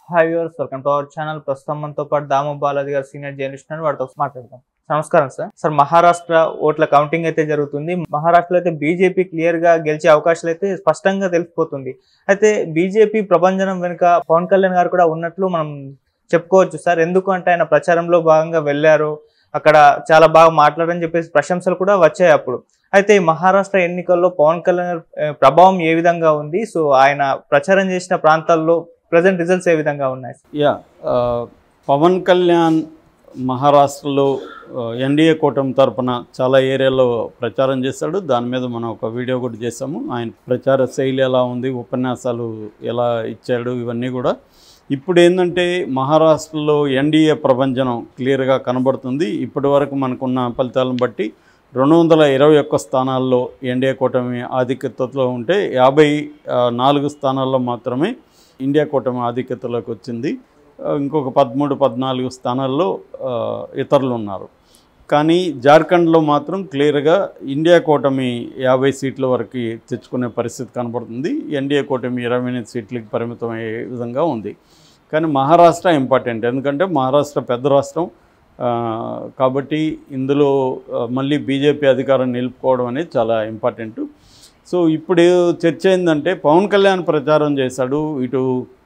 hi viewers welcome to our channel ప్రస్తుతం మనతో పాటు దాము బాలాజీ గారు సీనియర్ జర్నలిస్ట్ ఉన్నారు వాడితో మాట్లాడదాం నమస్కారం సార్ సార్ మహారాష్ట్ర ఓట్ల కౌంటింగ్ అయితే జరుగుతుంది మహారాష్ట్రలో అయితే బీజేపీ క్లియర్ గా గెలిచే అవకాశాలు అయితే స్పష్టంగా తెలిసిపోతుంది అయితే బీజేపీ ప్రభంజనం వెనుక పవన్ కళ్యాణ్ గారు కూడా ఉన్నట్లు మనం చెప్పుకోవచ్చు సార్ ఎందుకు అంటే ఆయన ప్రచారంలో భాగంగా వెళ్ళారు అక్కడ చాలా బాగా మాట్లాడని చెప్పేసి ప్రశంసలు కూడా వచ్చాయి అప్పుడు అయితే ఈ మహారాష్ట్ర ఎన్నికల్లో పవన్ కళ్యాణ్ గారి, ఆ, ప్రభావం ఏ విధంగా ఉంది సో ఆయన ప్రచారం చేసిన ప్రాంతాల్లో ప్రజెంట్ రిజల్ట్స్ ఏ విధంగా ఉన్నాయి యా ఆ, పవన్ కళ్యాణ్ మహారాష్ట్రలో ఆ, ఎన్డీఏ కూటమి తరపున చాలా ఏరియాలో ప్రచారం చేశాడు దాని మీద మనం ఒక వీడియో కూడా చేసాము ఆయన ప్రచార శైలి ఎలా ఉంది ఉపన్యాసాలు ఎలా ఇచ్చాడు ఇవన్నీ కూడా ఇప్పుడు ఏంటంటే మహారాష్ట్రలో ఎన్డీఏ ప్రభంజనం క్లియర్గా కనబడుతుంది ఇప్పటి వరకు మనకున్న ఫలితాలను బట్టి రెండు వందల ఇరవై ఒక్క స్థానాల్లో ఎన్డీఏ కూటమి ఆధిక్యతలో ఉంటే యాభై ఆ, నాలుగు స్థానాల్లో మాత్రమే ఇండియా కూటమి ఆధిక్యతలోకి వచ్చింది ఆ, ఇంకొక పదమూడు పద్నాలుగు స్థానాల్లో ఆ, ఇతరులు ఉన్నారు కానీ జార్ఖండ్లో మాత్రం క్లియర్గా ఇండియా కూటమి యాభై సీట్ల వరకు తెచ్చుకునే పరిస్థితి కనబడుతుంది ఎన్డీఏ కూటమి ఇరవై ఎనిమిది సీట్లకి పరిమితం అయ్యే విధంగా ఉంది కానీ మహారాష్ట్ర ఇంపార్టెంట్ ఎందుకంటే మహారాష్ట్ర పెద్ద రాష్ట్రం ఆ, కాబట్టి ఇందులో ఆ, మళ్ళీ బీజేపీ అధికారం నిలుపుకోవడం అనేది చాలా ఇంపార్టెంట్ సో ఇప్పుడు చర్చ ఏంటంటే పవన్ కళ్యాణ్ ప్రచారం చేశాడు ఇటు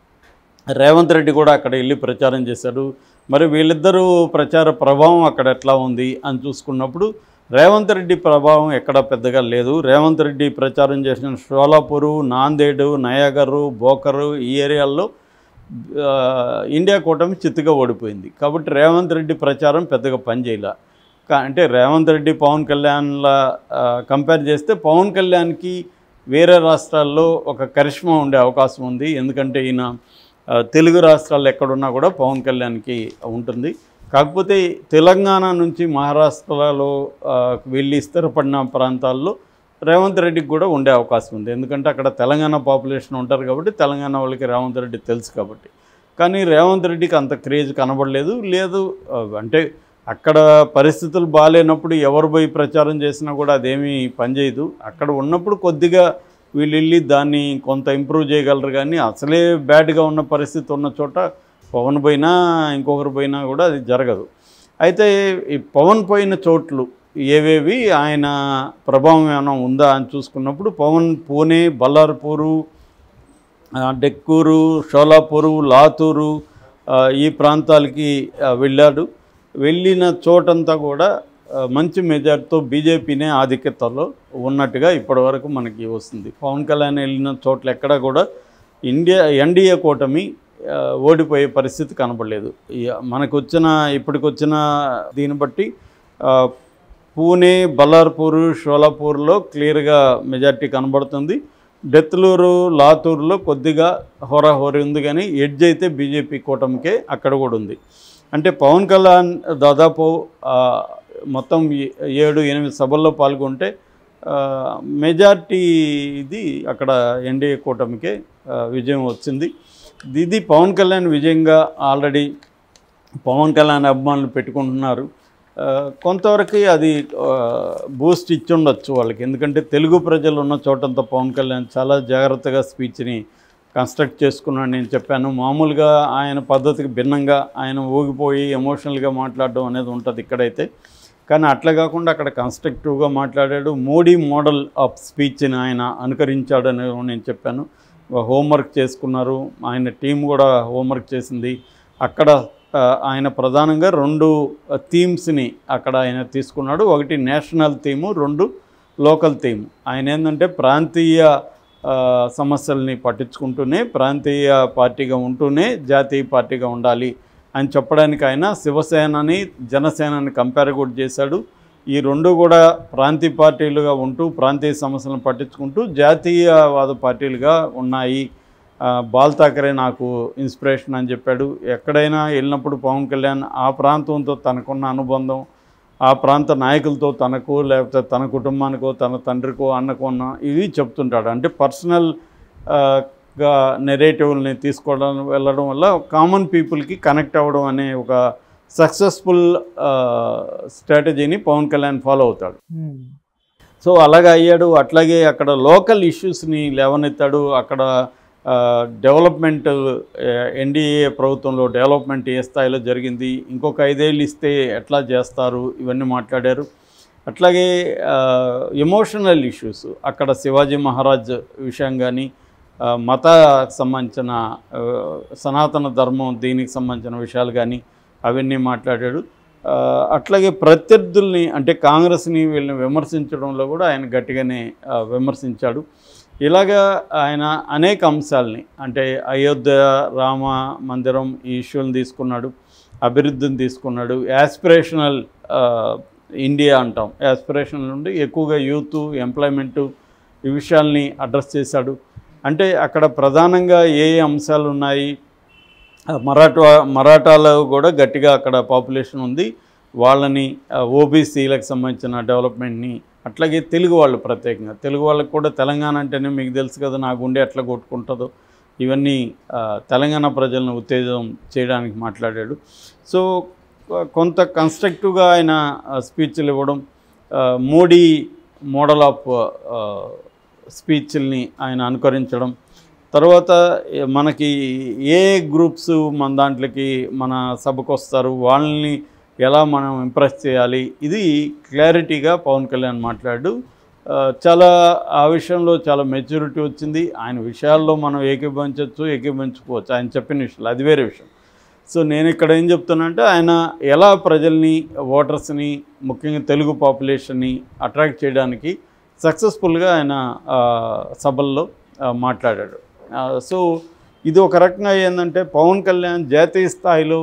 రేవంత్ రెడ్డి కూడా అక్కడ వెళ్ళి ప్రచారం చేశాడు మరి వీళ్ళిద్దరూ ప్రచార ప్రభావం అక్కడ ఎట్లా ఉంది అని చూసుకున్నప్పుడు రేవంత్ రెడ్డి ప్రభావం ఎక్కడ పెద్దగా లేదు రేవంత్ రెడ్డి ప్రచారం చేసిన షోలాపూరు నాందేడు నయాగరు బోకరు ఈ ఏరియాల్లో ఆ, ఇండియా కూటమి చిత్తుగా ఓడిపోయింది కాబట్టి రేవంత్ రెడ్డి ప్రచారం పెద్దగా పనిచేయలే కా- అంటే రేవంత్ రెడ్డి పవన్ కళ్యాణ్లా కంపేర్ చేస్తే పవన్ కళ్యాణ్కి వేరే రాష్ట్రాల్లో ఒక కరిష్మా ఉండే అవకాశం ఉంది ఎందుకంటే ఈయన ఆ, తెలుగు రాష్ట్రాలు ఎక్కడున్నా కూడా పవన్ కళ్యాణ్కి ఉంటుంది కాకపోతే తెలంగాణ నుంచి మహారాష్ట్రలో ఆ, వెళ్ళి స్థిరపడిన ప్రాంతాల్లో రేవంత్ రెడ్డికి కూడా ఉండే అవకాశం ఉంది ఎందుకంటే అక్కడ తెలంగాణ పాపులేషన్ ఉంటారు కాబట్టి తెలంగాణ వాళ్ళకి రేవంత్ రెడ్డి తెలుసు కాబట్టి కానీ రేవంత్ రెడ్డికి అంత క్రేజ్ కనబడలేదు లేదు ఆ, అంటే అక్కడ పరిస్థితులు బాగాలేనప్పుడు ఎవరు పోయి ప్రచారం చేసినా కూడా అదేమీ పనిచేయదు అక్కడ ఉన్నప్పుడు కొద్దిగా వీళ్ళు వెళ్ళి దాన్ని కొంత ఇంప్రూవ్ చేయగలరు కానీ అసలే బ్యాడ్గా ఉన్న పరిస్థితి ఉన్న చోట పవన్ పోయినా ఇంకొకరు పోయినా కూడా అది జరగదు అయితే ఈ పవన్ పోయిన చోట్లు ఏవేవి ఆయన ప్రభావం ఏమైనా ఉందా అని చూసుకున్నప్పుడు పవన్ పూణే బల్లార్పూరు ఆ, డెక్కూరు షోలాపూరు లాతూరు ఆ, ఈ ప్రాంతాలకి ఆ, వెళ్ళాడు వెళ్ళిన చోటంతా కూడా ఆ, మంచి మెజార్టీతో బీజేపీనే ఆధిక్యతలో ఉన్నట్టుగా ఇప్పటివరకు మనకి వస్తుంది పవన్ కళ్యాణ్ వెళ్ళిన చోట్ల ఎక్కడా కూడా ఇండియా ఎన్డీఏ కూటమి ఆ, ఓడిపోయే పరిస్థితి కనపడలేదు ఈ మనకు వచ్చిన ఇప్పటికొచ్చిన దీన్ని బట్టి ఆ, పూణే బల్లార్పూర్ షోలాపూర్లో క్లియర్గా మెజార్టీ కనబడుతుంది డెత్లూరు లాతూరులో కొద్దిగా హోరాహోరీ ఉంది కానీ ఎడ్జ్ అయితే బీజేపీ కూటమికే అక్కడ కూడా ఉంది అంటే పవన్ కళ్యాణ్ దాదాపు ఆ, మొత్తం ఏ- ఏడు ఎనిమిది సభల్లో పాల్గొంటే ఆ, మెజార్టీ ఇది అక్కడ ఎన్డీఏ కూటమికే ఆ, విజయం వచ్చింది ఇది పవన్ కళ్యాణ్ విజయంగా ఆల్రెడీ పవన్ కళ్యాణ్ అభిమానులు పెట్టుకుంటున్నారు ఆ, కొంతవరకు అది ఆ, బూస్ట్ ఇచ్చి ఉండొచ్చు వాళ్ళకి ఎందుకంటే తెలుగు ప్రజలు ఉన్న చోటంతా పవన్ కళ్యాణ్ చాలా జాగ్రత్తగా స్పీచ్ని కన్స్ట్రక్ట్ చేసుకున్నాను నేను చెప్పాను మామూలుగా ఆయన పద్ధతికి భిన్నంగా ఆయన ఊగిపోయి ఎమోషనల్గా మాట్లాడడం అనేది ఉంటుంది ఇక్కడైతే కానీ అట్లా కాకుండా అక్కడ కన్స్ట్రక్టివ్గా మాట్లాడాడు మోడీ మోడల్ ఆఫ్ స్పీచ్ని ఆయన అనుకరించాడని నేను చెప్పాను హోంవర్క్ చేసుకున్నారు ఆయన టీం కూడా హోంవర్క్ చేసింది అక్కడ ఆ, ఆయన ప్రధానంగా రెండు థీమ్స్ని అక్కడ ఆయన తీసుకున్నాడు ఒకటి నేషనల్ థీము రెండు లోకల్ థీమ్ ఆయన ఏంటంటే ప్రాంతీయ ఆ, సమస్యల్ని పట్టించుకుంటూనే ప్రాంతీయ పార్టీగా ఉంటూనే జాతీయ పార్టీగా ఉండాలి అని చెప్పడానికి ఆయన శివసేనని జనసేనని కంపేర్ కూడా చేశాడు ఈ రెండు కూడా ప్రాంతీయ పార్టీలుగా ఉంటూ ప్రాంతీయ సమస్యలను పట్టించుకుంటూ జాతీయవాద పార్టీలుగా ఉన్నాయి ఆ, బాల్ ఠాకరే నాకు ఇన్స్పిరేషన్ అని చెప్పాడు ఎక్కడైనా వెళ్ళినప్పుడు పవన్ కళ్యాణ్ ఆ ప్రాంతంతో తనకున్న అనుబంధం ఆ ప్రాంత నాయకులతో తనకు లేకపోతే తన కుటుంబానికో తన తండ్రికో అన్నకో ఉన్న ఇవి చెప్తుంటాడు అంటే పర్సనల్ గా నెరేటివ్ని తీసుకోవడం వెళ్ళడం వల్ల కామన్ పీపుల్కి కనెక్ట్ అవ్వడం అనే ఒక సక్సెస్ఫుల్ స్ట్రాటజీని పవన్ కళ్యాణ్ ఫాలో అవుతాడు సో అలాగే అయ్యాడు అట్లాగే అక్కడ లోకల్ ఇష్యూస్ని లేవనెత్తాడు అక్కడ ఆ, డెవలప్మెంట్ ఎన్డీఏ ప్రభుత్వంలో డెవలప్మెంట్ ఏ స్థాయిలో జరిగింది ఇంకొక ఐదేళ్ళు ఇస్తే ఎట్లా చేస్తారు ఇవన్నీ మాట్లాడారు అట్లాగే ఎమోషనల్ ఇష్యూస్ అక్కడ శివాజీ మహారాజ్ విషయం కానీ ఆ, మత సంబంధించిన ఆ, సనాతన ధర్మం దీనికి సంబంధించిన విషయాలు కానీ అవన్నీ మాట్లాడాడు ఆ, అట్లాగే ప్రత్యర్థుల్ని అంటే కాంగ్రెస్ని వీళ్ళని విమర్శించడంలో కూడా ఆయన గట్టిగానే ఆ, విమర్శించాడు ఇలాగా ఆయన అనేక అంశాలని అంటే అయోధ్య రామ మందిరం ఈ ఇష్యూలను తీసుకున్నాడు అభివృద్ధిని తీసుకున్నాడు యాస్పిరేషనల్ ఇండియా అంటాం యాస్పిరేషనల్ నుండి ఎక్కువగా యూత్ ఎంప్లాయ్మెంటు ఈ విషయాల్ని అడ్రస్ చేశాడు అంటే అక్కడ ప్రధానంగా ఏ ఏ అంశాలు ఉన్నాయి ఆ, మరాఠా మరాఠాలో కూడా గట్టిగా అక్కడ పాపులేషన్ ఉంది వాళ్ళని ఓబీసీలకు సంబంధించిన డెవలప్మెంట్ని అట్లాగే తెలుగు వాళ్ళు ప్రత్యేకంగా తెలుగు వాళ్ళకి కూడా తెలంగాణ అంటేనే మీకు తెలుసు కదా నా గుండె ఎట్లా కొట్టుకుంటుందో ఇవన్నీ ఆ, తెలంగాణ ప్రజలను ఉత్తేజం చేయడానికి మాట్లాడాడు సో కొ- కొంత కన్స్ట్రక్టివ్గా ఆయన ఆ, స్పీచ్లు ఇవ్వడం ఆ, మోడీ మోడల్ ఆఫ్ ఆ, స్పీచ్ల్ని ఆయన అనుకరించడం తర్వాత ఏ- మనకి ఏ గ్రూప్స్ మన దాంట్లోకి మన సభకు వస్తారు వాళ్ళని ఎలా మనం ఇంప్రెస్ చేయాలి ఇది క్లారిటీగా పవన్ కళ్యాణ్ మాట్లాడు ఆ, చాలా ఆ విషయంలో చాలా మెచ్యూరిటీ వచ్చింది ఆయన విషయాల్లో మనం ఏకీభవించవచ్చు ఏకీభవించుకోవచ్చు ఆయన చెప్పిన విషయాలు అది వేరే విషయం సో నేను ఇక్కడ ఏం చెప్తున్నానంటే ఆయన ఎలా ప్రజల్ని ఓటర్స్ని ముఖ్యంగా తెలుగు పాపులేషన్ని అట్రాక్ట్ చేయడానికి సక్సెస్ఫుల్గా ఆయన ఆ, సభల్లో ఆ, మాట్లాడాడు ఆ, సో ఇది ఒక రకంగా ఏంటంటే పవన్ కళ్యాణ్ జాతీయ స్థాయిలో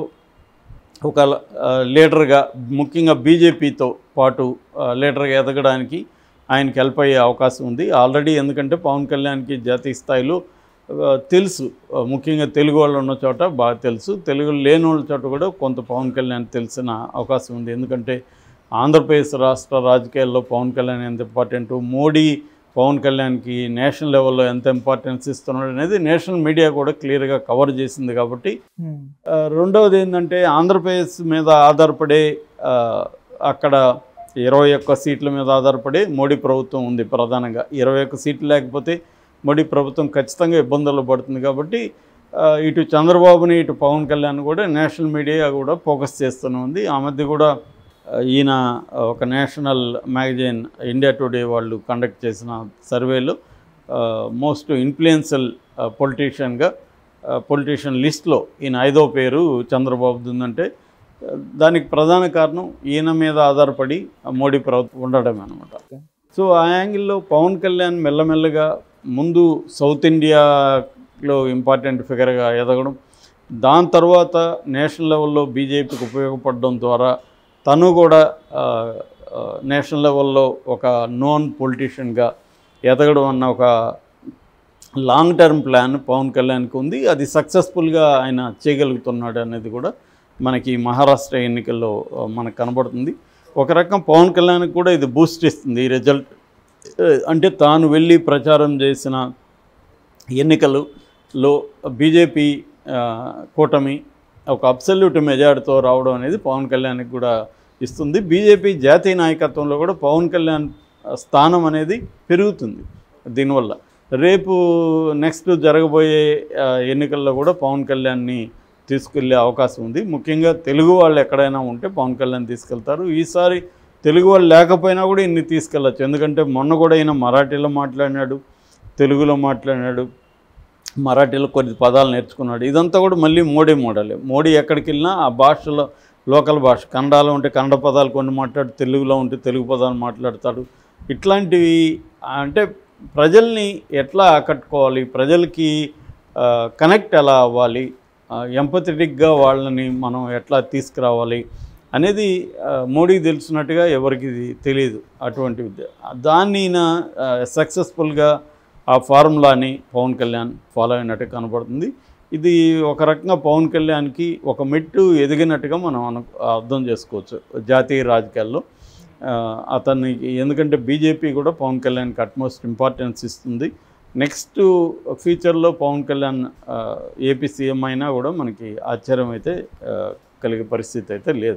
ఒక ఆ, లీడర్గా ముఖ్యంగా బీజేపీతో పాటు ఆ, లీడర్గా ఎదగడానికి ఆయనకి హెల్ప్ అయ్యే అవకాశం ఉంది ఆల్రెడీ ఎందుకంటే పవన్ కళ్యాణ్కి జాతీయ స్థాయిలో ఆ, తెలుసు ఆ, ముఖ్యంగా తెలుగు వాళ్ళు ఉన్న చోట బాగా తెలుసు తెలుగు లేని వాళ్ళ చోట కూడా కొంత పవన్ కళ్యాణ్ తెలిసిన అవకాశం ఉంది ఎందుకంటే ఆంధ్రప్రదేశ్ రాష్ట్ర రాజకీయాల్లో పవన్ కళ్యాణ్ ఎంత ఇంపార్టెంట్ మోడీ పవన్ కళ్యాణ్కి నేషనల్ లెవెల్లో ఎంత ఇంపార్టెన్స్ ఇస్తున్నాడు అనేది నేషనల్ మీడియా కూడా క్లియర్గా కవర్ చేసింది కాబట్టి ఉమ్, ఆ, రెండవది ఏంటంటే ఆంధ్రప్రదేశ్ మీద ఆధారపడే ఆ, అక్కడ ఇరవై ఒక్క సీట్ల మీద ఆధారపడి మోడీ ప్రభుత్వం ఉంది ప్రధానంగా ఇరవై ఒక్క సీట్లు లేకపోతే మోడీ ప్రభుత్వం ఖచ్చితంగా ఇబ్బందుల్లో పడుతుంది కాబట్టి ఆ, ఇటు చంద్రబాబుని ఇటు పవన్ కళ్యాణ్ కూడా నేషనల్ మీడియా కూడా ఫోకస్ చేస్తూనే ఉంది ఆ మధ్య కూడా ఆ, ఈయన ఒక నేషనల్ మ్యాగజైన్ ఇండియా టుడే వాళ్ళు కండక్ట్ చేసిన సర్వేలో మోస్ట్ ఇన్ఫ్లుయెన్షియల్ పొలిటీషియన్గా పొలిటీషియన్ లిస్ట్లో ఈయన ఐదో పేరు చంద్రబాబుది ఉందంటే ఆ, దానికి ప్రధాన కారణం ఈయన మీద ఆధారపడి ఆ మోడీ ప్రభుత్వం ఉండడమే అనమాట సో ఆ యాంగిల్లో పవన్ కళ్యాణ్ మెల్లమెల్లగా ముందు సౌత్ ఇండియాలో ఇంపార్టెంట్ ఫిగర్గా ఎదగడం దాని తర్వాత నేషనల్ లెవెల్లో బీజేపీకి ఉపయోగపడడం ద్వారా తను కూడా ఆ, ఆ, నేషనల్ లెవెల్లో ఒక నోన్ పొలిటీషియన్గా ఎదగడం అన్న ఒక లాంగ్ టర్మ్ ప్లాన్ పవన్ కళ్యాణ్కి ఉంది అది సక్సెస్ఫుల్గా ఆయన చేయగలుగుతున్నాడు అనేది కూడా మనకి మహారాష్ట్ర ఎన్నికల్లో ఆ, మనకు కనబడుతుంది ఒక రకం పవన్ కళ్యాణ్కి కూడా ఇది బూస్ట్ ఇస్తుంది ఈ రిజల్ట్ ఆ, అంటే తాను వెళ్ళి ప్రచారం చేసిన ఎన్నికలలో బీజేపీ ఆ, కూటమి ఒక అబ్సల్యూట్ మెజార్టీతో రావడం అనేది పవన్ కళ్యాణ్కి కూడా ఇస్తుంది బీజేపీ జాతీయ నాయకత్వంలో కూడా పవన్ కళ్యాణ్ ఆ, స్థానం అనేది పెరుగుతుంది దీనివల్ల రేపు నెక్స్ట్ జరగబోయే ఆ, ఎన్నికల్లో కూడా పవన్ కళ్యాణ్ని తీసుకెళ్లే అవకాశం ఉంది ముఖ్యంగా తెలుగు వాళ్ళు ఎక్కడైనా ఉంటే పవన్ కళ్యాణ్ తీసుకెళ్తారు ఈసారి తెలుగు వాళ్ళు లేకపోయినా కూడా ఇన్ని తీసుకెళ్ళచ్చు ఎందుకంటే మొన్న కూడా ఈయన మరాఠీలో మాట్లాడినాడు తెలుగులో మాట్లాడినాడు మరాఠీలో కొన్ని పదాలు నేర్చుకున్నాడు ఇదంతా కూడా మళ్ళీ మోడీ మోడలే మోడీ ఎక్కడికి వెళ్ళినా ఆ భాషలో లోకల్ భాష కన్నడలో ఉంటే కన్నడ పదాలు కొన్ని మాట్లాడు తెలుగులో ఉంటే తెలుగు పదాలు మాట్లాడతాడు ఇట్లాంటివి అంటే ప్రజల్ని ఎట్లా ఆకట్టుకోవాలి ప్రజలకి కనెక్ట్ ఎలా అవ్వాలి ఎంపథెటిక్గా వాళ్ళని మనం ఎట్లా తీసుకురావాలి అనేది ఆ, మోడీకి తెలిసినట్టుగా ఎవరికి ఇది తెలియదు అటువంటి విద్య దాన్ని సక్సెస్ఫుల్గా ఆ ఫార్ములాని పవన్ కళ్యాణ్ ఫాలో అయినట్టు కనబడుతుంది ఇది ఒక రకంగా పవన్ కళ్యాణ్కి ఒక మెట్టు ఎదిగినట్టుగా మనం అను అర్థం చేసుకోవచ్చు జాతీయ రాజకీయాల్లో ఆ, అతనికి ఎందుకంటే బీజేపీ కూడా పవన్ కళ్యాణ్కి అట్మోస్ట్ ఇంపార్టెన్స్ ఇస్తుంది నెక్స్ట్ ఫ్యూచర్లో పవన్ కళ్యాణ్ ఆ, ఏపీ సీఎం అయినా కూడా మనకి ఆశ్చర్యం అయితే ఆ, కలిగే పరిస్థితి అయితే లేదు